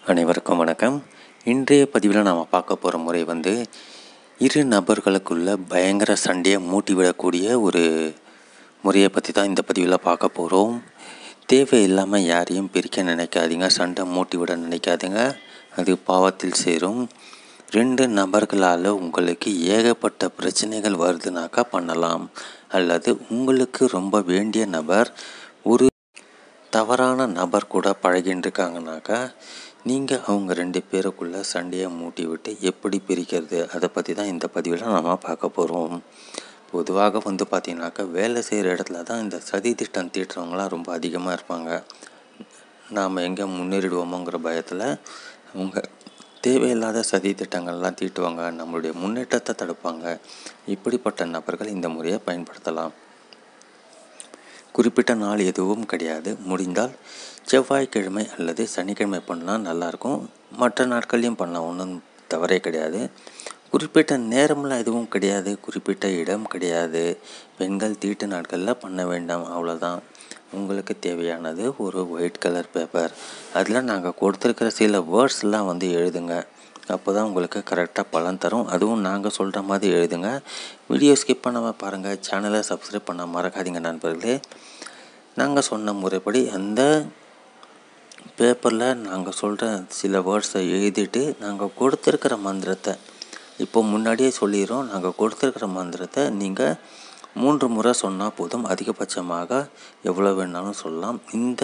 அனைவருக்கும் வணக்கம் இன்றைய பதிவில் நாம் பார்க்க போகிற முறை வந்து இரு நபர்களுக்குள்ள பயங்கர சண்டையை மூட்டிவிடக்கூடிய ஒரு முறையை பற்றி தான் இந்த பதிவில் பார்க்க போகிறோம் தேவையில்லாமல் யாரையும் பிரிக்க நினைக்காதீங்க சண்டை மூட்டிவிட நினைக்காதீங்க அது பாவத்தில் சேரும் ரெண்டு நபர்களால் உங்களுக்கு ஏகப்பட்ட பிரச்சனைகள் வருதுனாக்கா பண்ணலாம் அல்லது உங்களுக்கு ரொம்ப வேண்டிய நபர் ஒரு தவறான நபர் கூட பழகின்னு இருக்காங்கனாக்கா நீங்கள் அவங்க ரெண்டு பேருக்குள்ளே சண்டையை மூட்டி விட்டு எப்படி பிரிக்கிறது அதை பற்றி தான் இந்த பதிவில் நம்ம பார்க்க போகிறோம் பொதுவாக வந்து பார்த்திங்கனாக்கா வேலை செய்கிற இடத்துல தான் இந்த சதி திட்டம் தீட்டுறவங்களாம் ரொம்ப அதிகமாக இருப்பாங்க நாம் எங்கே முன்னேறிடுவோமோங்கிற பயத்தில் அவங்க தேவையில்லாத சதி திட்டங்கள்லாம் தீட்டுவாங்க நம்மளுடைய முன்னேற்றத்தை தடுப்பாங்க இப்படிப்பட்ட நபர்கள் இந்த முறையை பயன்படுத்தலாம் குறிப்பிட்ட நாள் எதுவும் கிடையாது முடிந்தால் செவ்வாய்க்கிழமை அல்லது சனிக்கிழமை பண்ணால் நல்லாயிருக்கும் மற்ற நாட்கள்லையும் பண்ணலாம் ஒன்றும் தவறே கிடையாது குறிப்பிட்ட நேரம்லாம் எதுவும் கிடையாது குறிப்பிட்ட இடம் கிடையாது பெண்கள் தீட்டு நாட்களில் பண்ண வேண்டாம் அவ்வளோதான் உங்களுக்கு தேவையானது ஒரு ஒயிட் கலர் பேப்பர் அதில் நாங்கள் கொடுத்துருக்கிற சில வேர்ட்ஸ்லாம் வந்து எழுதுங்க அப்போ தான் உங்களுக்கு கரெக்டாக பலன் தரும் அதுவும் நாங்கள் சொல்கிற மாதிரி எழுதுங்க வீடியோ ஸ்கிப் பண்ணாமல் பாருங்கள் சேனலை சப்ஸ்கிரைப் பண்ண மறக்காதீங்க நண்பர்களே நாங்கள் சொன்ன முறைப்படி அந்த பேப்பரில் நாங்கள் சொல்கிற சில வேர்ட்ஸை எழுதிட்டு நாங்கள் கொடுத்துருக்கிற மந்திரத்தை இப்போ முன்னாடியே சொல்லிடுறோம் நாங்கள் கொடுத்துருக்கிற மந்திரத்தை நீங்கள் மூன்று முறை சொன்னால் போதும் அதிகபட்சமாக எவ்வளோ வேணாலும் சொல்லலாம் இந்த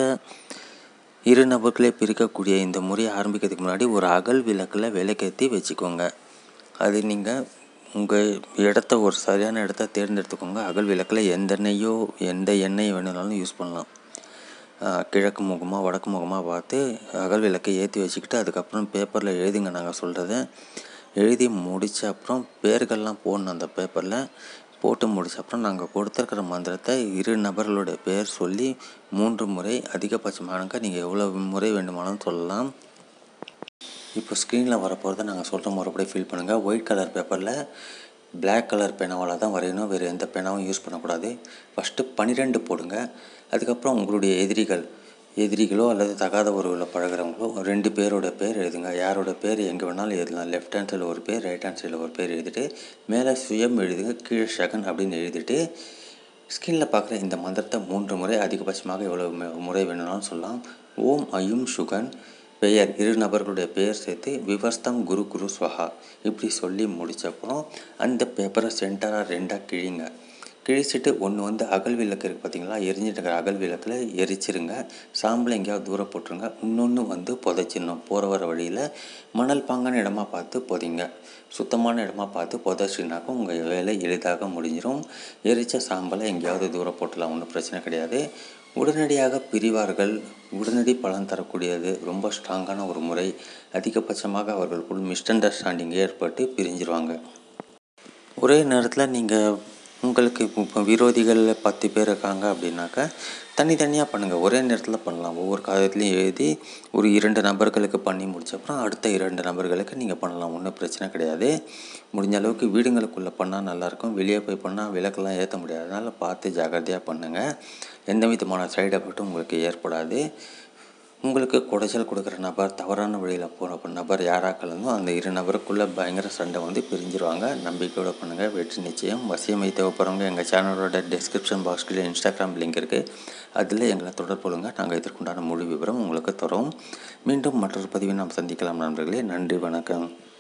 இரு நபர்களை பிரிக்கக்கூடிய இந்த முறையை ஆரம்பிக்கிறதுக்கு முன்னாடி ஒரு அகல் விளக்கில் விளக்கேற்றி வச்சுக்கோங்க அது நீங்கள் உங்கள் இடத்த ஒரு சரியான இடத்த தேர்ந்தெடுத்துக்கோங்க அகல் விளக்கில் எந்த எண்ணெயோ எந்த எண்ணெய் வேணுனாலும் யூஸ் பண்ணலாம் கிழக்கு முகமாக வடக்கு முகமாக பார்த்து அகல் விளக்கை ஏற்றி வச்சுக்கிட்டு அதுக்கப்புறம் பேப்பரில் எழுதுங்க நாங்கள் சொல்கிறத எழுதி முடித்த அப்புறம் பேர்கள்லாம் போடணும் அந்த பேப்பரில் போட்டு முடிச்ச அப்புறம் நாங்கள் கொடுத்துருக்கிற மந்திரத்தை இரு நபர்களுடைய பேர் சொல்லி மூன்று முறை அதிகபட்சமானங்க நீங்கள் எவ்வளோ முறை வேண்டுமானாலும் சொல்லலாம் இப்போ ஸ்க்ரீனில் வரப்போகிறத நாங்கள் சொல்கிற முறைப்படி ஃபில் பண்ணுங்கள் ஒயிட் கலர் பேப்பரில் பிளாக் கலர் பேனாவால் தான் வரையணும் வேறு எந்த பேனாவும் யூஸ் பண்ணக்கூடாது ஃபஸ்ட்டு பன்னிரெண்டு போடுங்க அதுக்கப்புறம் உங்களுடைய எதிரிகள் எதிரிகளோ அல்லது தகாத உறவில் பழகிறவங்களோ ரெண்டு பேரோட பேர் எழுதுங்க யாரோட பேர் எங்கே வேணாலும் எழுதலாம் லெஃப்ட் ஹேண்ட் சைடில் ஒரு பேர் ரைட் ஹேண்ட் சைடில் ஒரு பேர் எழுதிட்டு மேலே சுயம் எழுதுங்க கீழே ஷகன் அப்படின்னு எழுதிட்டு ஸ்கிரீனில் பார்க்குற இந்த மந்திரத்தை மூன்று முறை அதிகபட்சமாக எவ்வளோ முறை வேணும்னாலும் சொல்லலாம் ஓம் அயும் சுகன் பெயர் இரு நபர்களுடைய பெயர் சேர்த்து விவஸ்தம் குரு குரு ஸ்வஹா இப்படி சொல்லி முடித்தப்பறம் அந்த பேப்பரை சென்டராக ரெண்டாக கிழிங்க கிழிச்சிட்டு ஒன்று வந்து அகல் விளக்கு இருக்குது பார்த்தீங்களா எரிஞ்சிட்டு இருக்கிற அகல் விளக்கில் எரிச்சிருங்க சாம்பலை எங்கேயாவது தூரம் போட்டுருங்க இன்னொன்று வந்து புதைச்சிடணும் போகிற வர வழியில் மணல் பாங்கான இடமா பார்த்து புதைங்க சுத்தமான இடமா பார்த்து புதைச்சினாக்கா உங்கள் வேலை எளிதாக முடிஞ்சிடும் எரித்த சாம்பலை எங்கேயாவது தூரம் போட்டலாம் ஒன்றும் பிரச்சனை கிடையாது உடனடியாக பிரிவார்கள் உடனடி பலன் தரக்கூடியது ரொம்ப ஸ்ட்ராங்கான ஒரு முறை அதிகபட்சமாக அவர்களுக்குள் மிஸ் அண்டர்ஸ்டாண்டிங் ஏற்பட்டு பிரிஞ்சிருவாங்க ஒரே நேரத்தில் நீங்கள் உங்களுக்கு இப்போ விரோதிகள் பத்து பேர் இருக்காங்க அப்படின்னாக்கா தனித்தனியாக பண்ணுங்கள் ஒரே நேரத்தில் பண்ணலாம் ஒவ்வொரு காலத்துலேயும் எழுதி ஒரு இரண்டு நபர்களுக்கு பண்ணி முடிச்சப்பறம் அடுத்த இரண்டு நபர்களுக்கு நீங்கள் பண்ணலாம் ஒன்றும் பிரச்சனை கிடையாது முடிஞ்ச அளவுக்கு வீடுங்களுக்குள்ளே பண்ணால் நல்லாயிருக்கும் வெளியே போய் பண்ணால் விளக்கெல்லாம் ஏற்ற முடியாது அதனால் பார்த்து ஜாக்கிரதையாக பண்ணுங்கள் எந்த விதமான சைடு எஃபெக்ட்டும் உங்களுக்கு ஏற்படாது உங்களுக்கு குடைச்சல் கொடுக்குற நபர் தவறான வழியில் போகிற நபர் யாராக கலந்தோ அந்த இரு நபருக்குள்ளே பயங்கர சண்டை வந்து பிரிஞ்சிருவாங்க நம்பிக்கையோடு பண்ணுங்கள் வெற்றி நிச்சயம் வசியமை தேவைப்படுறவங்க எங்கள் சேனலோட டிஸ்கிரிப்ஷன் பாக்ஸ்கில் இன்ஸ்டாகிராம் லிங்க் இருக்குது அதில் எங்களை தொடர்பு கொள்ளுங்க நாங்கள் இதற்குண்டான முழு விவரம் உங்களுக்கு தரோம் மீண்டும் மற்றொரு பதிவை நாம் சந்திக்கலாம் நண்பர்களே நன்றி வணக்கம்